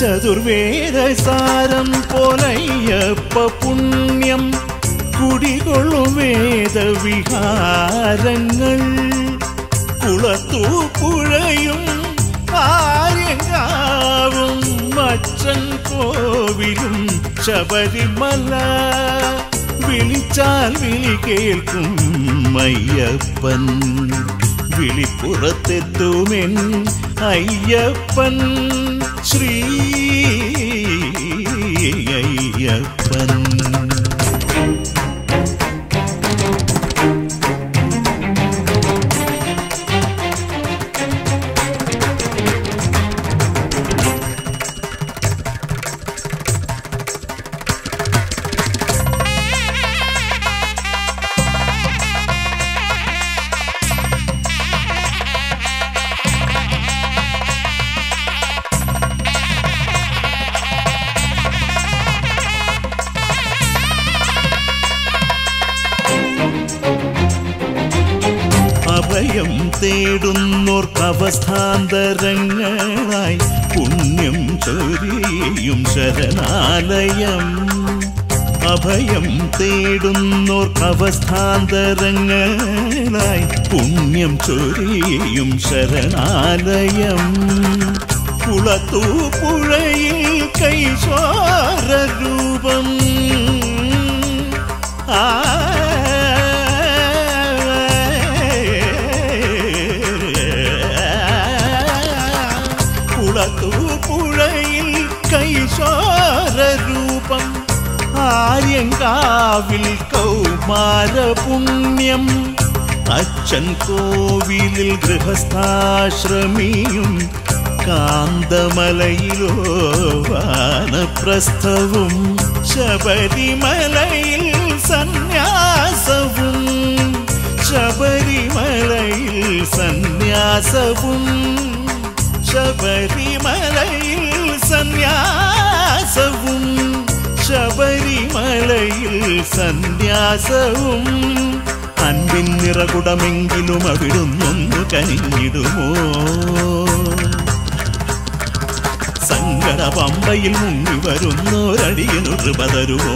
ചതുർവേദസാരം പോലയ്യപ്പ പുണ്യം കുടികൊള്ളും വേദവിഹാരങ്ങൾ കുളത്തൂ പുഴയും ആര്യങ്കാവും അച്ഛൻ കോവിലും ശബരിമല വിളിച്ചാൽ വിളി കേൾക്കും അയ്യപ്പൻ വിളിപ്പുറത്തെത്തുമെൻ അയ്യപ്പൻ ശ്രീ അയ്യപ്പൻ അഭയം തേടുന്നോർക്കവസ്ഥാന്തരങ്ങളായി പുണ്യം ചൊരിയും ശരണാലയം അഭയം തേടുന്നോർക്കവസ്ഥാന്തരങ്ങളായി പുണ്യം ചൊരിയും ശരണാലയം കുളത്തൂ പുഴയിൽ കൈശോര രൂപം ആ കുളത്തൂ പുഴയിൽ കൈശോര രൂപം ആര്യങ്കാവിൽ കൗമാര പുണ്യം അച്ഛൻ കോവിലിൽ ഗൃഹസ്ഥാശ്രമിയും കാന്തമലയിലോ വാനപ്രസ്ഥവും ശബരിമലയിൽ സന്യാസവും ശബരിമലയിൽ സന്യാസവും ശബരിമലയിൽ സന്യാസവും ശബരിമലയിൽ സന്യാസവും അൻപിൻ നിറകുടമെങ്കിലും അവിടുന്നൊന്നു കനിഞ്ഞിടുമോ സങ്കട പമ്പയിൽ മുങ്ങി വരുന്നോരടിയനു കൃപ തരുമോ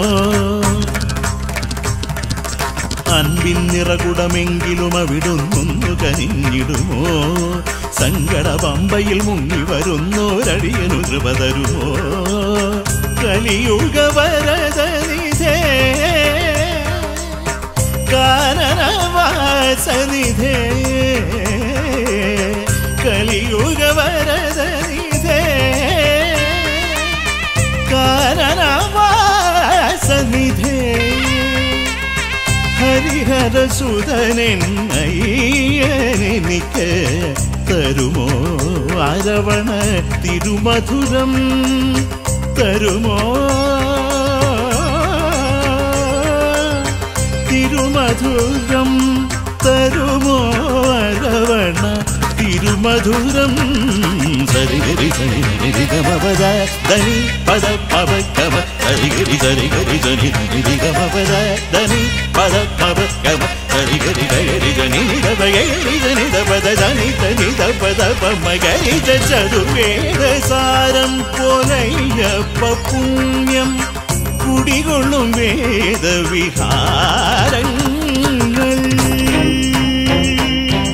അൻപിൻ നിറകുടമെങ്കിലും അവിടുന്നൊന്നു കനിഞ്ഞിടുമോ സങ്കട പമ്പയിൽ മുങ്ങി വരുന്നോരടിയനു കൃപ തരുമോ കലിയുഗ വരദനിധേ കാനനവാസനിധേ കലിയുഗ വരദനിധേ കാനനവാസനിധേ ഹരിഹരസുതനെന്നയ്യനെനിക്ക് തരുമോ അരവണ തിരുമധുരം തരുമോ തിരുമധുരം തരുമോ അരവണ തിരുമധുരം സരിഗരി സരി ഗമപദ ധനി പദ പവ ഗമ സരിഗരി സരിഗരി ധനി നിധി ഗമപദ ധനി പദ പവ ഗമ സരിഗരി ഗരി ധനി ദബഗരി ധനി ദപദ ധനി ധനി ദപദ പമ ഗരി ചതുർവേദ സാരം പോലയ്യപ്പ പുണ്യം കുടികൊള്ളും വേദവിഹാരങ്ങൾ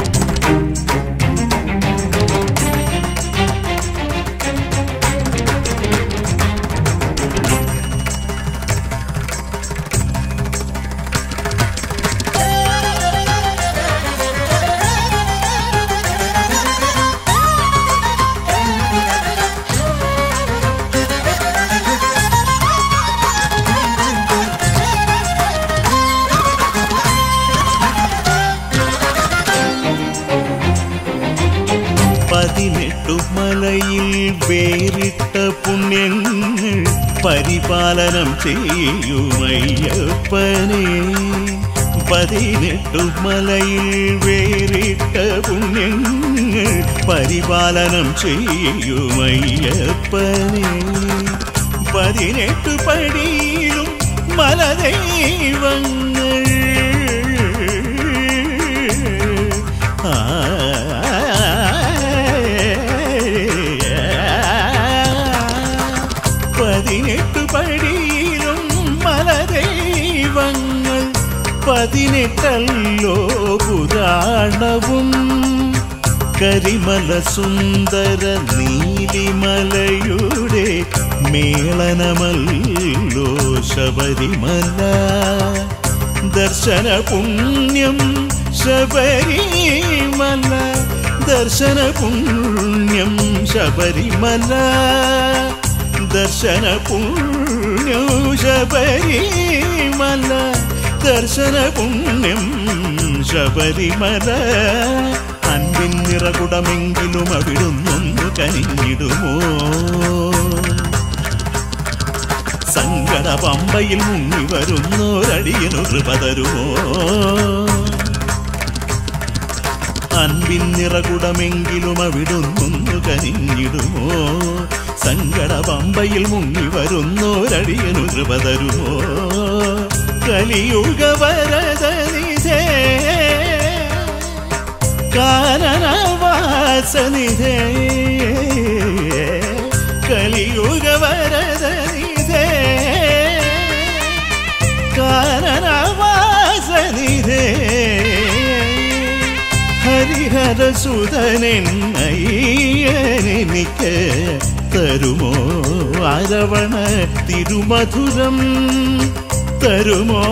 പതിനെട്ടു മലയിൽ വേറിട്ട പുണ്യങ്ങൾ പരിപാലനം ചെയ്യുമയ്യപ്പനെ പതിനെട്ടു മലയിൽ വേറിട്ട പുണ്യങ്ങൾ പരിപാലനം ചെയ്യുമയ്യപ്പനെ പതിനെട്ടു പടിയിലും മലദൈവങ്ങൾ ആ പതിനെട്ടല്ലോ പുരാണവും കരിമല സുന്ദര നീലിമലയുടെ മേളനമല്ലോ ശബരിമല ദർശന പുണ്യം ശബരിമല ദർശന പുണ്യം ശബരിമല ദർശന പുണ്യം ശബരിമല ദർശന പുണ്യം ശബരിമല അൻപിൻ നിറകുടമെങ്കിലും അവിടുന്നൊന്നു കനിഞ്ഞിടുമോ സങ്കട പമ്പയിൽ മുങ്ങി വരുന്നോരടിയനു കൃപ തരുമോ അൻപിൻ നിറകുടമെങ്കിലും അവിടുന്നൊന്നു കനിഞ്ഞിടുമോ സങ്കട പമ്പയിൽ മുങ്ങി വരുന്നോരടിയനു കൃപ തരുമോ കലിയുഗ വരദനിധേ കാനനവാസനിധേ കലിയുഗ വരദനിധേ കാനനവാസനിധേ ഹരിഹര സുതനെന്നയ്യനെനിക്ക് തരുമോ അരവണ തിരുമധുരം തരുമോ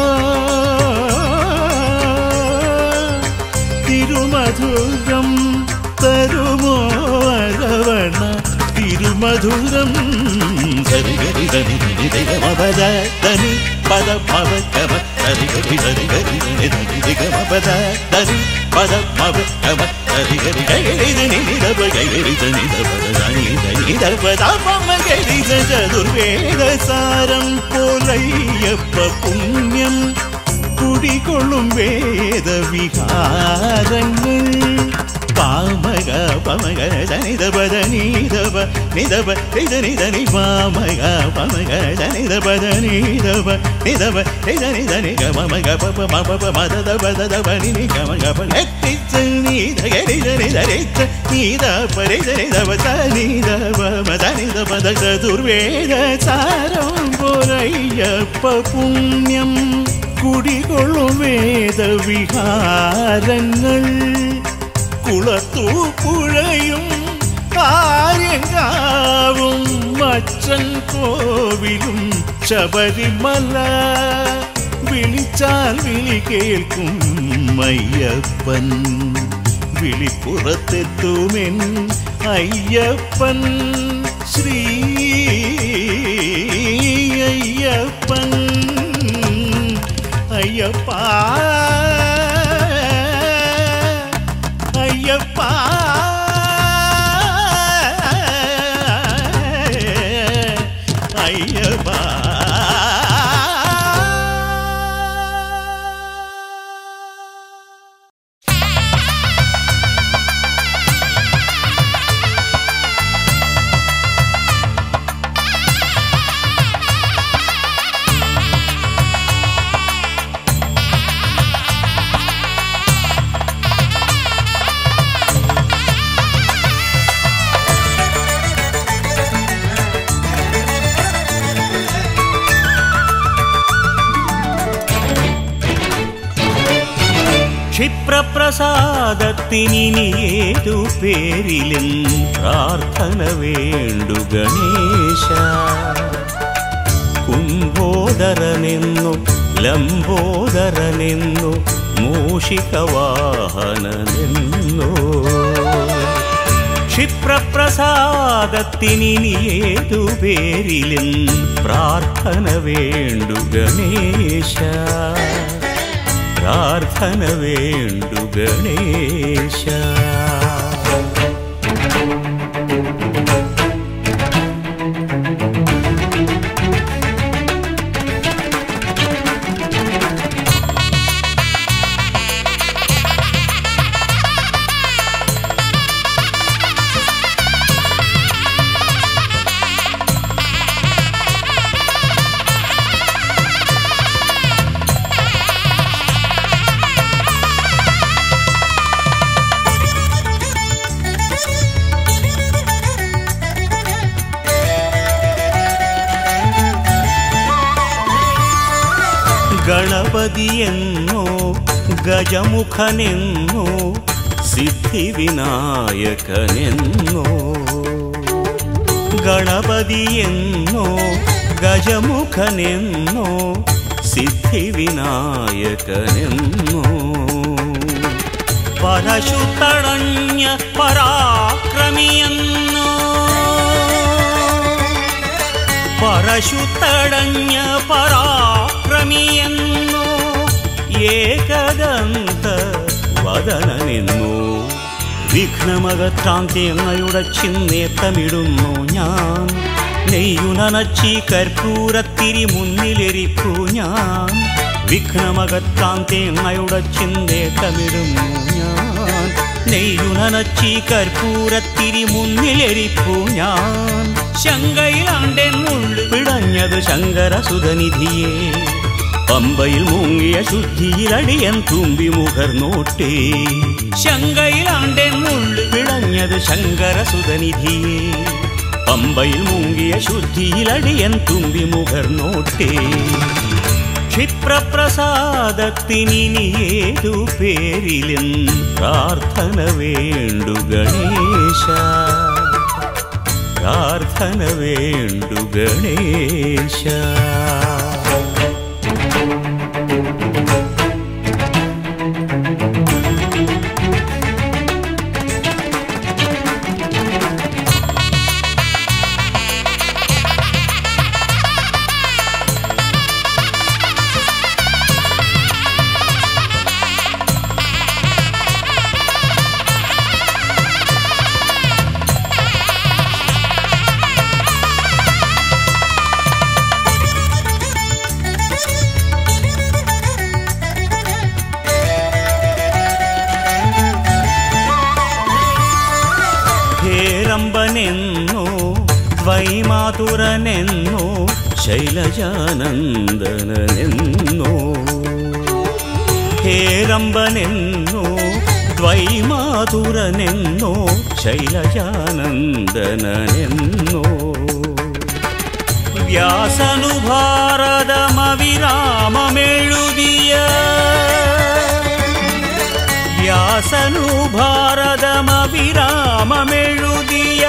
തിരുമധുരം തരുമോ അരവണ തിരുമധുരം സരിഗരി ധനി ധനി ധനിഗമപദ ധനി പദ ഭവ കമ സരിഗരി ധനി ഗരി ധനി ധനി ധിഗമപദ ധനി പദ ഭവ കമ സരിഗരി ഗരി ധനി നിധപ ഗരി ധനി ധപദ ധനി ധനി ധപദ മമ ഗരി ചതുർവേദ സാരം പോലയ്യപ്പ പുണ്യം കുടികൊള്ളും വേദവിഹാരങ്ങൾ പാമക പമക ജനിതപദ നീതപ നിതപ നിത നിത നി പാമക പമക ജനിതപദ നീതപ നിതപ നിത നിത നി ഗമക പപ മപ മദദ പദദ പനി നി ഗമക പനെത്തിച്ച നീത ഗരിത നിത റിച്ച നീത പരിത നിതപ ത നീതപ മദ നിത പദ ചതുർവേദ സാരം പോലയ്യപ്പ പുണ്യം കുടികൊള്ളും വേദവിഹാരങ്ങൾ കുളത്തൂ പുഴയും ആര്യങ്കാവും മച്ചൻ കോവിലും ശബരിമല വിളിച്ചാൽ വിളി കേൾക്കും അയ്യപ്പൻ വിളിപ്പുറത്തെത്തുമെൻ അയ്യപ്പൻ ശ്രീ അയ്യപ്പൻ അയ്യപ്പ അയ്യപ്പ അയ്യപ്പ ക്ഷിപ്രപ്രസാദത്തിനി ഏതു പേരിലും പ്രാർത്ഥന വേണ്ടു ഗണേശ കുംഭോദരനെന്നു ലംബോദരനെന്നു മൂഷികവാഹനനെന്നു ക്ഷിപ്രപ്രസാദത്തിനി ഏതു പേരിലും പ്രാർത്ഥന വേണ്ടു ഗണേശ പ്രാർത്ഥന വേണ്ടു ഗണേശ ഗണപതിയെന്നോ ഗജമുഖനെന്നോ സിദ്ധിവിനായകനെന്നോ ഗണപതിയെന്നോ ഗജമുഖനെന്നോ സിദ്ധിവിനായകനെന്നോ പരശുത്തടഞ്ഞ പരാക്രമിയെന്നോ പരശുത്തടഞ്ഞ പരാക്രമിയെന്നോ ഏകദന്ത വദനനെന്നോ വിഘ്നമകത്രാന്ത്യങ്ങളുടെ ചിന്നേത്തമിടുന്നു ഞാൻ നെയ്യുനച്ചി കർപ്പൂരത്തിരി മുന്നിലെരിപ്പു ഞാൻ വിഘ്നമകത്രാന്ത്യങ്ങളുടെ ചിന്തേത്തമിടുന്നു ഞാൻ നെയ്യുനച്ചി കർപ്പൂരത്തിരി മുന്നിലെരിപ്പു ഞാൻ ശങ്കയിലാണ്ടെന്നുള്ളു പിടഞ്ഞത് ശങ്കരസുതനിധിയേ പമ്പയിൽ മുങ്ങിയ ശുദ്ധിയിലടിയൻ തുമ്പി മുഖർന്നോട്ടേ ശങ്കയിലാണ്ടെന്നുള്ളു പിടഞ്ഞത് ശങ്കരസുതനിധിയേ പമ്പയിൽ മുങ്ങിയ ശുദ്ധിയിലടിയൻ തുമ്പി മുഖർന്നോട്ടേ ക്ഷിപ്രപ്രസാദത്തിനി ഏതു പേരിലും പ്രാർത്ഥന വേണ്ടു ഗണേശ പ്രാർത്ഥന വേണ്ടു ഗണേശ ഹേരമ്പനെന്നോ ദ്വൈമാതുരനെന്നോ ശൈലജാനന്ദനെന്നോ ഹേരമ്പനെന്നോ ദ്വൈമാതുരനെന്നോ ശൈലജാനന്ദനെന്നോ വ്യാസനുഭാരതമവിരാമമെഴുതിയ വ്യാസനു ഭാരതമവിരാമമെഴുതിയ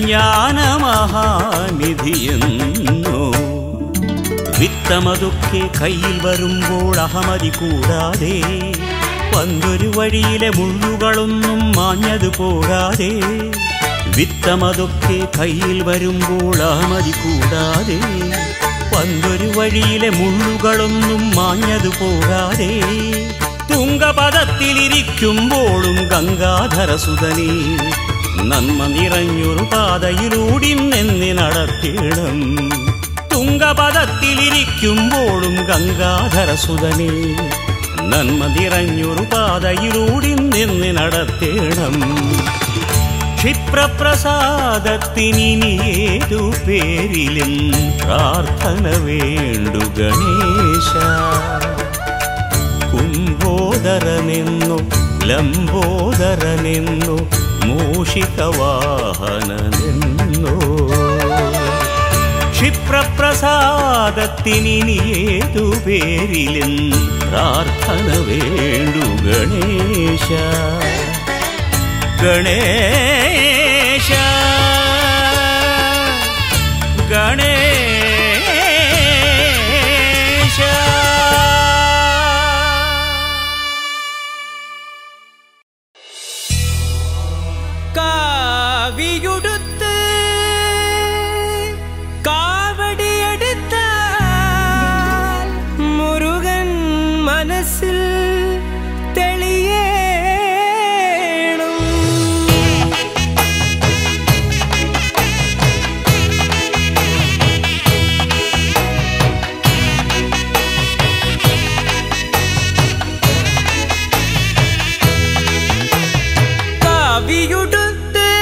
ജ്ഞാനമഹാനിധിയെന്നോ വിത്തമതൊക്കെ കയ്യിൽ വരുമ്പോൾ അഹമതി കൂടാതെ പന്തൊരു വഴിയിലെ മുള്ളുകളൊന്നും മാഞ്ഞതു പോകാതെ വിത്തമതൊക്കെ കയ്യിൽ വരുമ്പോൾ അഹമതി കൂടാതെ പന്തൊരു വഴിയിലെ മുള്ളുകളൊന്നും മാഞ്ഞതു പോകാതെ തുങ്കപദത്തിലിരിക്കുമ്പോഴും ഗംഗാധരസുതനേ നന്മ നിറഞ്ഞൊരു പാതയിലൂടി നിന്നി നടത്തിയിടം തുങ്കപദത്തിലിരിക്കുമ്പോഴും ഗംഗാധരസുതനേ നന്മ നിറഞ്ഞൊരു പാതയിലൂടി നിന്നി നടത്തിയിടം ക്ഷിപ്രപ്രസാദത്തിനി ഏതു പേരിലും പ്രാർത്ഥന വേണ്ടു ഗണേശ കുംഭോദരനെന്നു ലംബോദരനെന്നു മൂഷികവാഹനനെന്നു ക്ഷിപ്രപ്രസാദത്തിനി ഏതു പേരിലും പ്രാർത്ഥന വേണ്ടു ഗണേശ ഗണേശ ഗണേശ കാവിയുടുത്ത് കാവടിയെടുത്ത മുരുകൻ മനസ്സിൽ തെളിയേണം കാവിയുടുത്ത്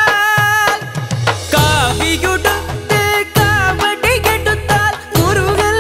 കാവടിയെടുത്താൽ കാവിയുടുത്ത് കാവടിയെടുത്താൽ മുരുകൻ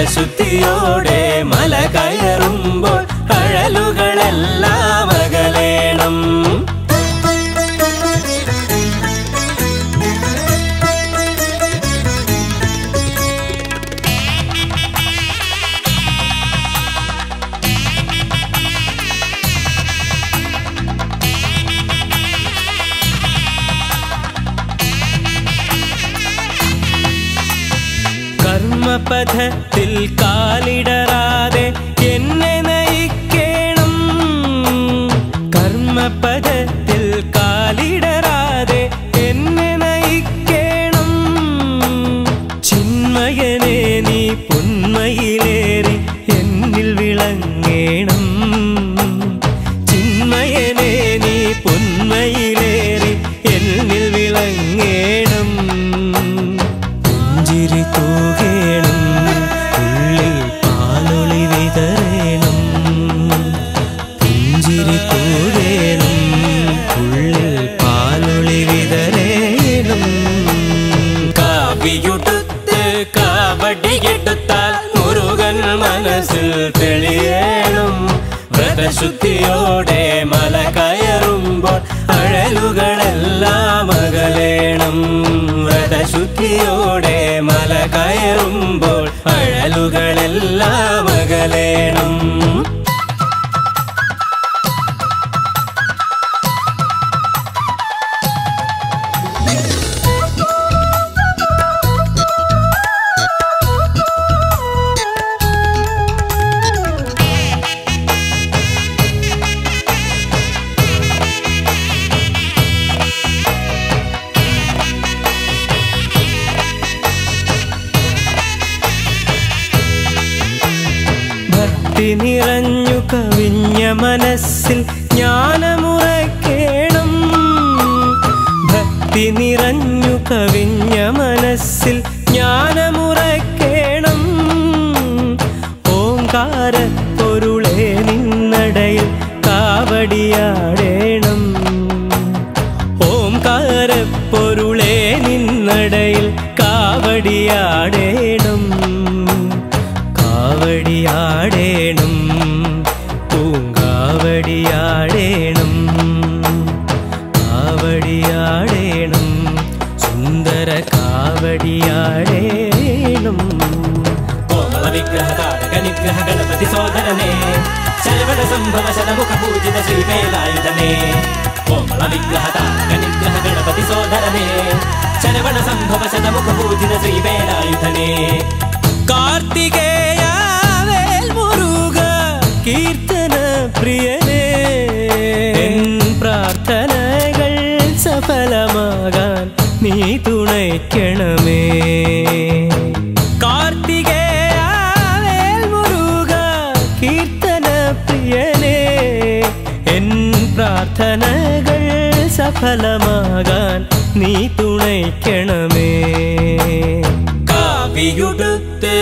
വ്രതശുദ്ധിയോടെ മല കയറുമ്പോൾ അഴലുകളെല്ലാം അകലേണം കർമ്മപഥത്തിൽ കാലിടറാതെ എന്നെ നയിക്കണം കർമ്മപഥത്തിൽ കാലിടറാതെ എന്നെ നയിക്കണം ചിന്മയനെ നീ പൊന്മയിലേറി എന്നിൽ വിളങ്ങേണം ചിന്മയനെ നീ പൊന്മയിലേറി എന്നിൽ വിളങ്ങേണം പുഞ്ചിരി തൂകേണം ഉള്ളിൽ പാലൊളി വിതറേണം പുഞ്ചിരി തൂകേണം ഉള്ളിൽ പാലൊളി വിതറേണം കാവിയുടുത്ത് കാവടിയെടുത്താൽ മുരുകൻ മനസ്സിൽ തെളിയണം വ്രതശുദ്ധിയോടെ മല കയറുമ്പോൾ അഴലുകളെല്ലാം അകലേണം വ്രതശുദ്ധിയോടെ മല കയറുമ്പോൾ അഴലുകളെല്ലാം അകലേണം ഭക്തി നിറഞ്ഞു കവിഞ്ഞ മനസ്സിൽ ജ്ഞാനമുറക്കേണം ഭക്തി നിറഞ്ഞു കവിഞ്ഞ മനസ്സിൽ ജ്ഞാനമുറക്കേണം ഓങ്കാര പൊരുളെ നിന്നടയിൽ കാവടിയാടേണം ഓംകാര പൊരുളെ നിന്നടയിൽ കാവടിയാടേണം കാവടിയാടേണം പൂങ്കാവടിയാടേണം കാവടിയാടേണം സുന്ദര കാവടിയാടേണം കോമള വിഗ്രഹതാരക നിഗ്രഹ ഗണപതി സോദരനെ ശരവണ സംഭവ ശതമുഖ പൂജിത ശ്രീവേലായുധനെ കോമള വിഗ്രഹതാരക നിഗ്രഹ ഗണപതി സോദരനെ ശരവണ സംഭവ ശതമുഖ പൂജിത ശ്രീവേലായുധനെ കാർത്തികേയാവേൽ മുരുക കീർത്തന പ്രിയനേ എൻ പ്രാർത്ഥനകൾ സഫലമാകാൻ നീ തുണയ്ക്കണമേ കാർത്തികേയാവേൽ മുരുക കീർത്തന പ്രിയനേ എൻ പ്രാർത്ഥനകൾ സഫലമാകാൻ നീ തുണയ്ക്കണമേ കാവിയുടുത്ത്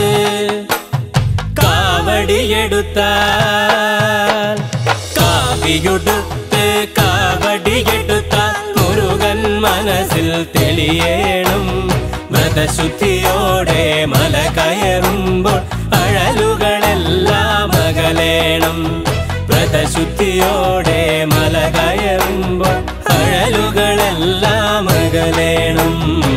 കാവടിയെടുത്താൽ കാവിയുടുത്ത് കാവടിയെടുത്താൽ മുരുകൻ മനസ്സിൽ തെളിയേണം വ്രതശുദ്ധിയോടെ മല കയറുമ്പോൾ അഴലുകളെല്ലാം അകലേണം വ്രതശുദ്ധിയോടെ മല കയറുമ്പോൾ അഴലുകളെല്ലാം അകലേണം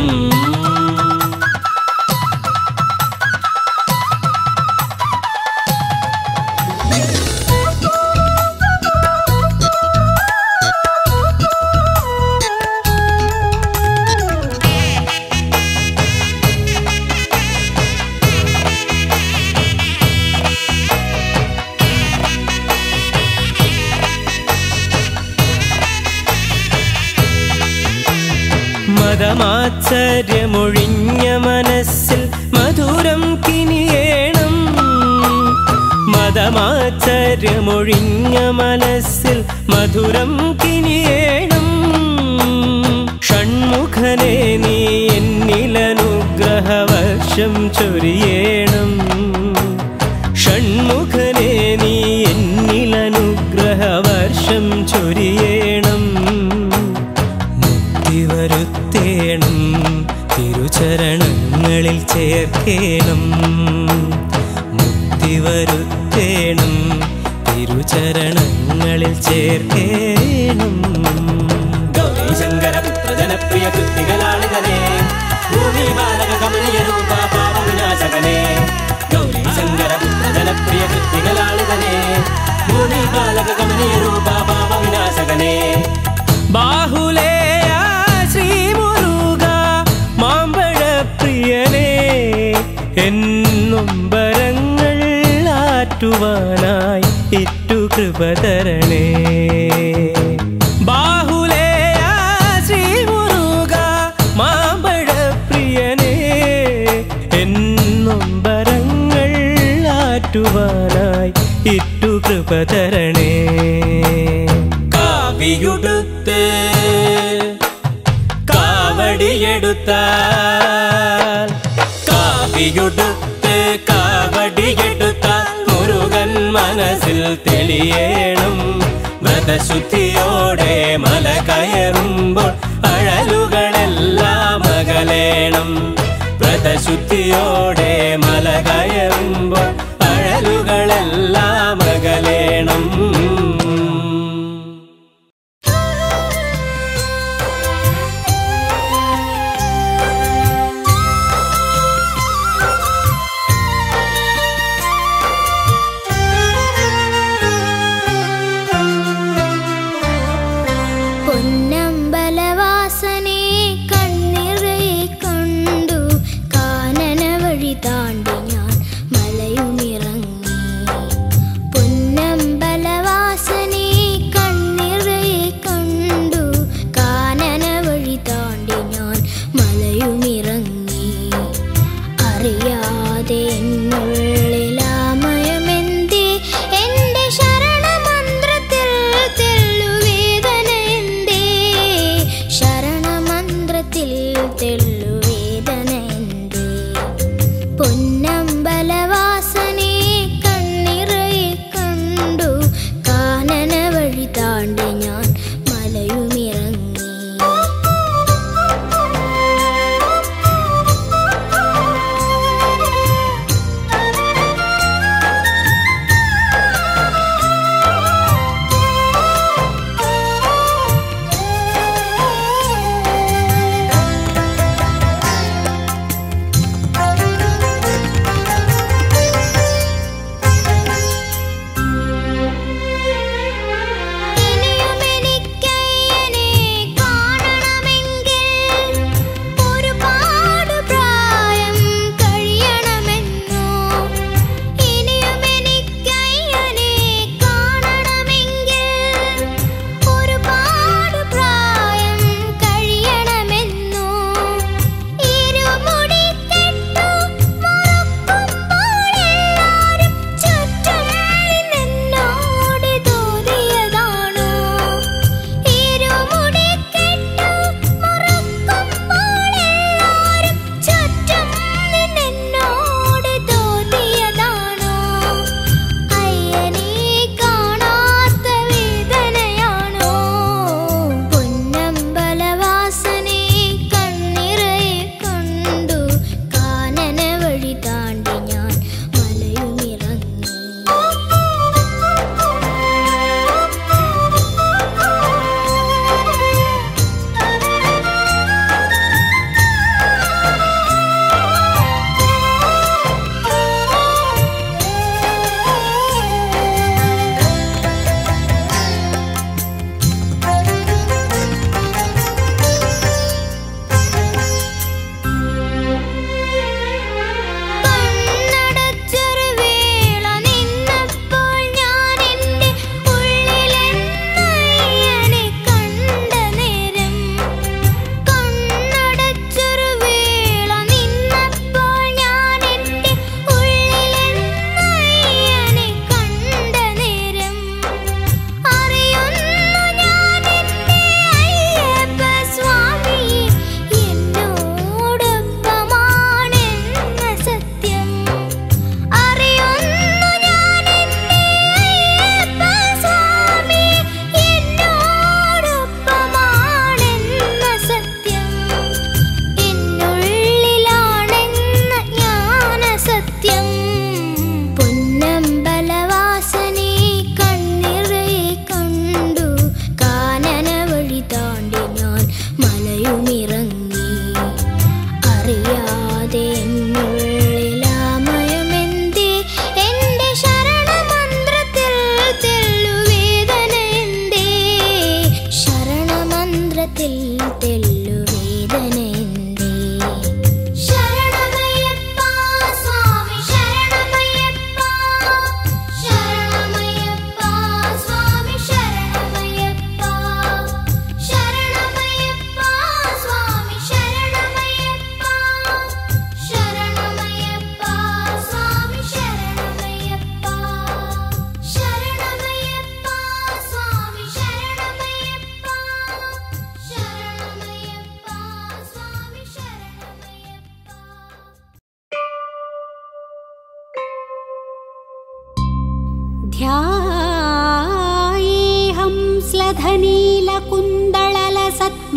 മതമാശ്ചര്യമൊഴിഞ്ഞ മനസ്സിൽ മധുരം കിനിയേണം മതമാശ്ചര്യമൊഴിഞ്ഞ മനസ്സിൽ മധുരം കിനിയേണം ഷൺമുഖനെ നീ എന്നിലനുഗ്രഹവർഷം ചൊരിയേണം ഷൺമുഖനെ നീ എന്നിലനുഗ്രഹവർഷം ചൊരിയേണം മുക്തി വരുത്തേണം തിരുചരണങ്ങളിൽ ചേർക്കേണം ചരണങ്ങളിൽ ചേർക്കേണം ഗൗരി ശങ്കര പുത്ര ജനപ്രിയ കൃത്തികളാളിതനെ ഭൂമി ബാലക കമനീയ രൂപ പാപ വിനാശകനെ ഗൗരി ശങ്കര പുത്ര ജനപ്രിയ കൃത്തികളാളിതനെ ഭൂമി ബാലക കമനീയ രൂപ പാപ വിനാശകനെ ബാഹുലേയ ശ്രീമുരുക മാമ്പഴ പ്രിയനേ എന്നൊമ്പരങ്ങൾ ആറ്റുവാനായി ഇറ്റു കൃപ തരണേ ബാഹുലേയ ശ്രീമുരുക മാമ്പഴ പ്രിയനേ എന്നൊമ്പരങ്ങൾ ആറ്റുവാനായി ഇറ്റു കൃപ തരണേ കാവിയുടുത്ത് കാവടിയെടുത്താൽ കാവിയുടുത്ത് കാവടിയെടുത്താൽ മുരുകൻ മനസ്സിൽ തെളിയേണം വ്രതശുദ്ധിയോടെ മല കയറുമ്പോൾ അഴലുകളെല്ലാം അകലേണം വ്രതശുദ്ധിയോടെ മല കയറുമ്പോൾ അഴലുകളെല്ലാം അകലേണം പൊന്നമ്പലവാസനെ കണ്ണിറയെ കണ്ടു കാനന വഴി താണ്ടി ഞാൻ മലയുമേ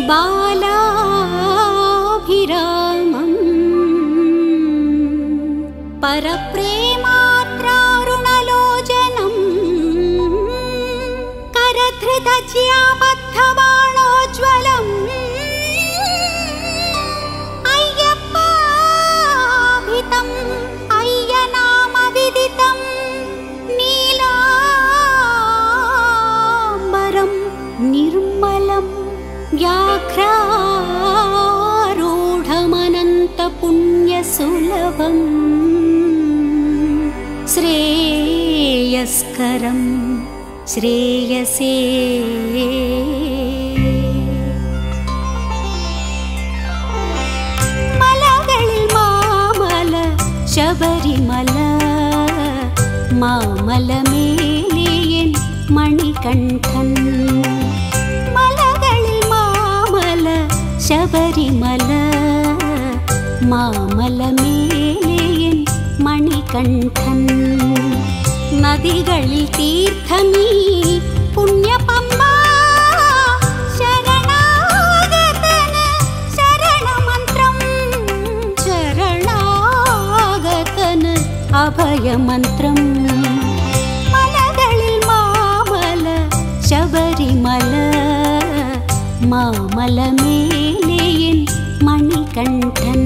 ബാലാഭിരാമം പരപ്രേമാത്രാരുണലോചനം കരധൃതജ്യാബദ്ധബാണോജ്വലം അയ്യപ്പാഭിതം അയ്യനാമവിദിതം നീലാംബരം നിർമ്മലം വ്യാഘ്രാരൂഢമനന്തപുണ്യസുലഭം ശ്രേയസ്കരം ശ്രേയസേ മലകളിൽ മാമല ശബരിമല മാമലമേലിയൻ മണികണ്ഠൻ മലകളിൽ മാമല ശബരിമല മാമലമേലിയൻ മണികണ്ഠൻ നദികളിൽ തീർത്ഥമീ പുണ്യപമ്പ ശരണാഗതന് ശരണമന്ത്രം ശരണാഗതന് അഭയമന്ത്രം മലകളിൽ മാമല ശബരിമല മാമലമേലെയൻ മണികണ്ഠൻ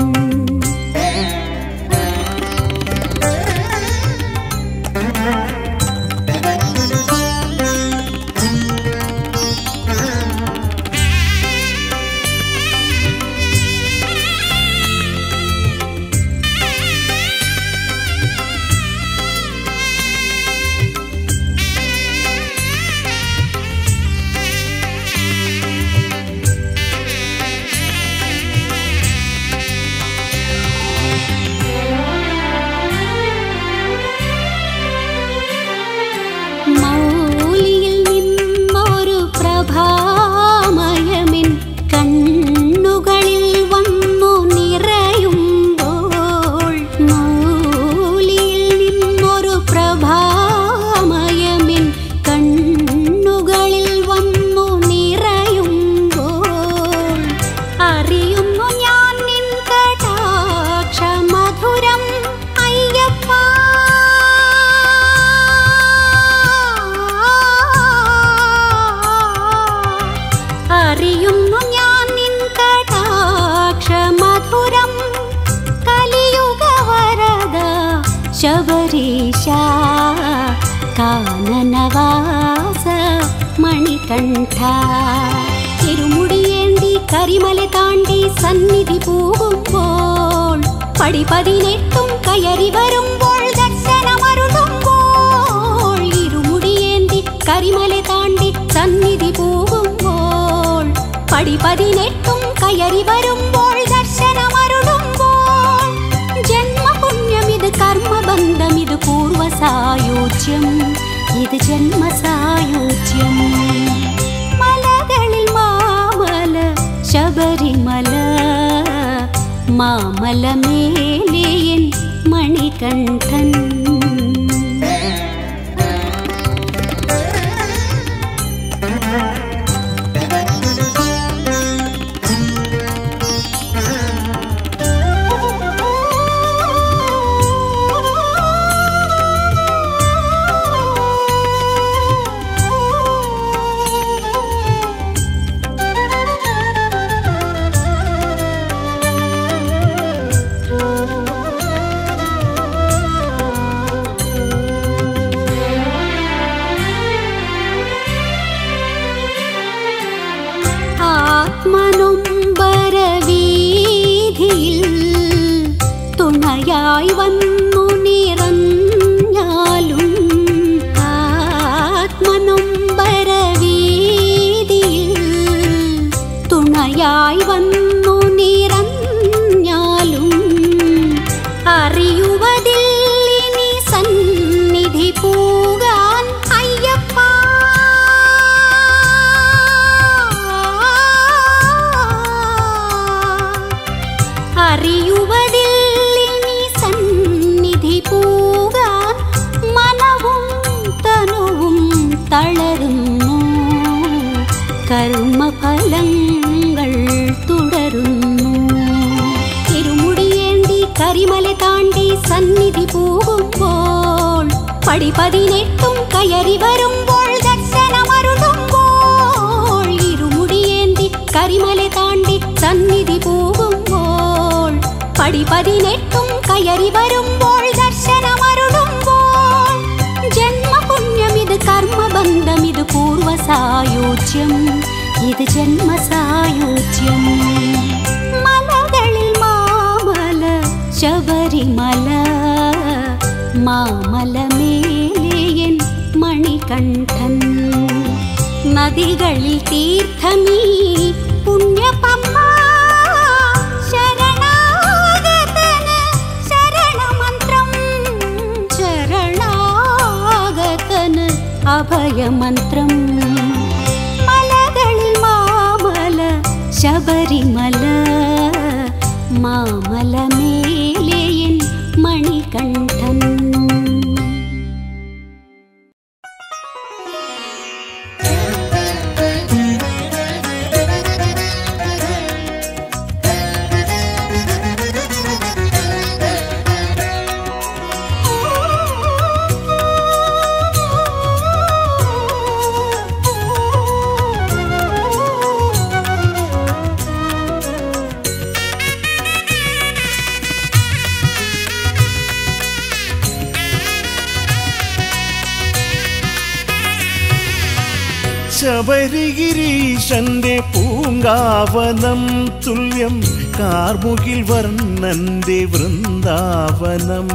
മൗലിയിൽ നിന്നൊരു പ്രഭാമയമിൻ കണ്ണുകളിൽ വന്നു നിറയുമ്പോൾ മൗലിയിൽ നിന്നൊരു പ്രഭാമയമിൻ കണ്ണുകളിൽ വന്നു നിറയുമ്പോൾ അറിയുന്നു ഞാൻ നിൻ കടാക്ഷ മധുരം അയ്യപ്പ അറിയുന്നു ഞാൻ നിൻ കടാക്ഷ മധുരം കലിയുഗ വരദ ശബരീശ കാനനവാസ മണികണ്ഠ ഇരുമുടിയേന്തി കരിമല താണ്ടി സന്നിധി പോകുമ്പോൾ പടി പതിനെട്ടും കയറി വരുമ്പോൾ ദർശനമരുളുമ്പോൾ ഇരുമുടിയേന്തി കരിമല താണ്ടി സന്നിധി പോകുമ്പോൾ പടി പതിനെട്ടും കയറി വരുമ്പോൾ ദർശനമരുളുമ്പോൾ ജന്മപുണ്യമിത് കർമ്മബന്ധമിത് പൂർവസായോജ്യം ഇത് ജന്മസായോജ്യം മലകളിൽ മാമല ശബരിമല മാമലമേലെയൻ മണികണ്ഠൻ ആത്മനൊമ്പരവീതിയിൽ തുണയായി വന്നു നിറഞ്ഞാലും ആത്മനൊമ്പരവീതിയിൽ തുണയായി വന്നു നിറഞ്ഞാലും അറിയുവതില്ലിനി സന്നിധി പൂകാൻ അയ്യപ്പ അറിയുവതില്ലിനി സന്നിധി പൂകാൻ മനവും തനുവും തളരുന്നു കർമ്മഫലങ്ങൾ തുടരുന്നു ഇരുമുടിയേന്തി കരിമല താണ്ടി സന്നിധി പോകുമ്പോൾ പടി പതിനെട്ടും കയറി വരുമ്പോൾ ദർശനമരുളുമ്പോൾ ഇരുമുടിയേന്തി കരിമല താണ്ടി സന്നിധി പോകുമ്പോൾ പടി പതിനെട്ടും കയറി വരുമ്പോൾ ദർശനമരുളുമ്പോൾ ജന്മപുണ്യമിത് കർമ്മബന്ധമിത് പൂർവസായോജ്യം ഇത് ജന്മസായോജ്യം മലകളിൽ മാമല ശബരിമല മാമലമേലേയൻ മണികണ്ഠൻ നദികളിൽ തീർത്ഥമീ പുണ്യപമ്മ ശരണാഗതന് ശരണമന്ത്രം ശരണാഗതന് അഭയമന്ത്രം മലകളിൽ മാമല ശബരിമല മാമലമേലേയൻ മണികണ്ഠൻ ശബരിഗിരീശന്റെ പൂങ്കാവനം തുല്യം കാർമുകിൽ വർണ്ണന്റെ വൃന്ദാവനം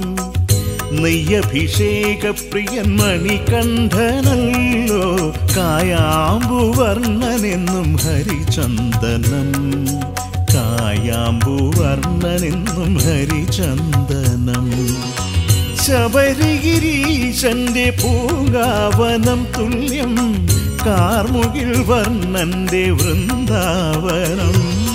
നെയ്യഭിഷേക പ്രിയൻ മണികണ്ഠനല്ലോ കായാമ്പുവർണ്ണനെന്നും ഹരിചന്ദനം കായാമ്പുവർണ്ണനെന്നും ഹരിചന്ദനം ശബരിഗിരീശന്റെ പൂങ്കാവനം തുല്യം കാർമുകിൽ വർണ്ണന്റെ വൃന്ദാവനം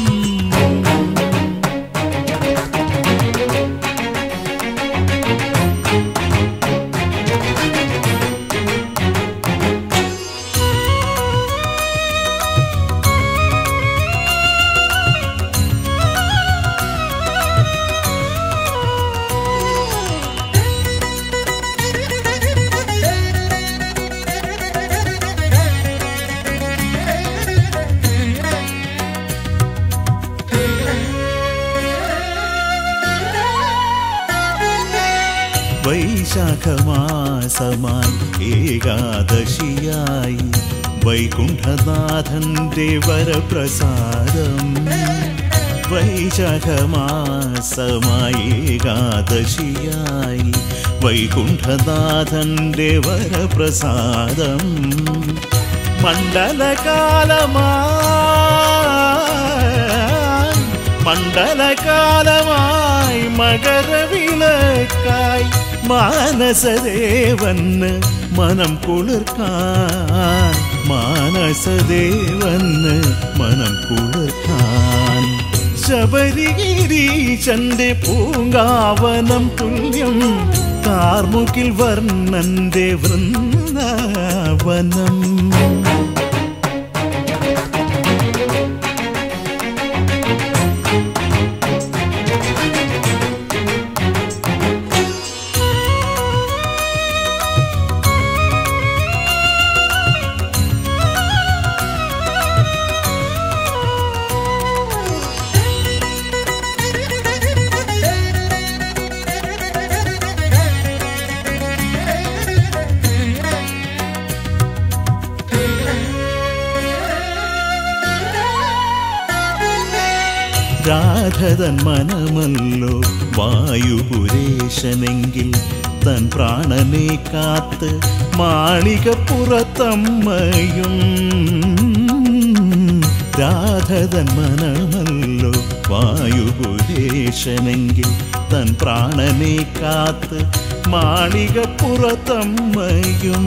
വൈശാഖമാസമായി ഏകാദശിയായി വൈകുണ്ഠനാഥന്റെ വരപ്രസാദം വൈശാഖമാസമായി ഏകാദശിയായി വൈകുണ്ഠനാഥന്റെ വരപ്രസാദം മണ്ഡലകാലമായി മണ്ഡലകാലമായി മകരവിളക്കായി മാനസദേവന് മനം കുളിർക്കാൻ മാനസദേവന് മനം കുളിർക്കാൻ ശബരിഗിരീശന്റെ പൂങ്കാവനം തുല്യം കാർമുകിൽ വർണ്ണന്റെ വൃന്ദാവനം രാധതൻ മനമല്ലോ വായുപുരേശനെങ്കിൽ തൻ പ്രാണനെ കാത്ത് മാളികപ്പുറത്തമ്മയും രാധതൻ മനമല്ലോ വായുപുരേശനെങ്കിൽ തൻ പ്രാണനെ കാത്ത് മാളികപ്പുറത്തമ്മയും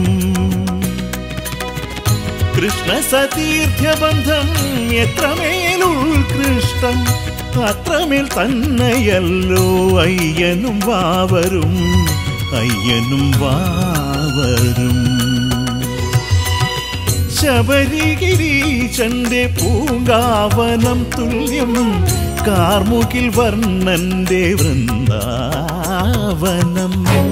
കൃഷ്ണ സതീർത്ഥ്യബന്ധം എത്രമേൽ ഉത്കൃഷ്ടം അത്രമേൽ തന്നെയല്ലോ അയ്യനും വാവരും അയ്യനും വാവരും ശബരിഗിരീശന്റെ പൂങ്കാവനം തുല്യം കാർമുകിൽ വർണ്ണന്റെ വൃന്ദാവനം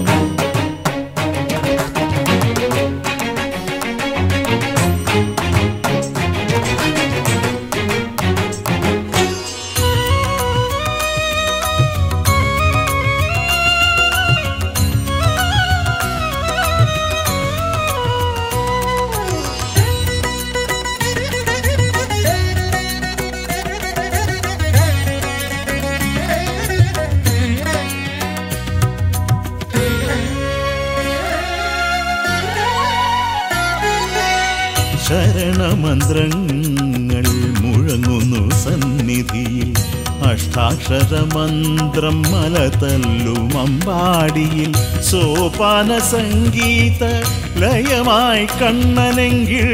ശരണമന്ത്രങ്ങൾ മുഴങ്ങുന്നു സന്നിധിയിൽ അഷ്ടാക്ഷരമന്ത്രം മലതല്ലും അമ്പാടിയിൽ സോപാന സംഗീത ലയമായി കണ്ണനെങ്കിൽ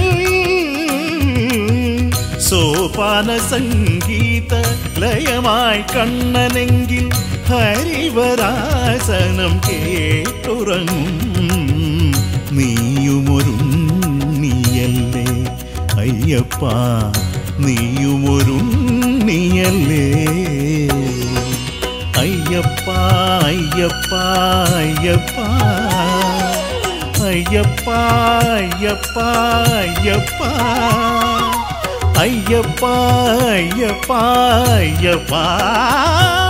സോപാന സംഗീത ലയമായി കണ്ണനെങ്കിൽ ഹരിവരാസനം കേട്ടുറങ്ങും നീയുമൊരുണ്ണിയല്ലേ അയ്യപ്പ നീയുമൊരുണ്ണിയല്ലേ അയ്യപ്പ അയ്യപ്പ അയ്യപ്പ അയ്യപ്പ അയ്യപ്പ അയ്യപ്പ അയ്യപ്പ അയ്യപ്പ അയ്യപ്പ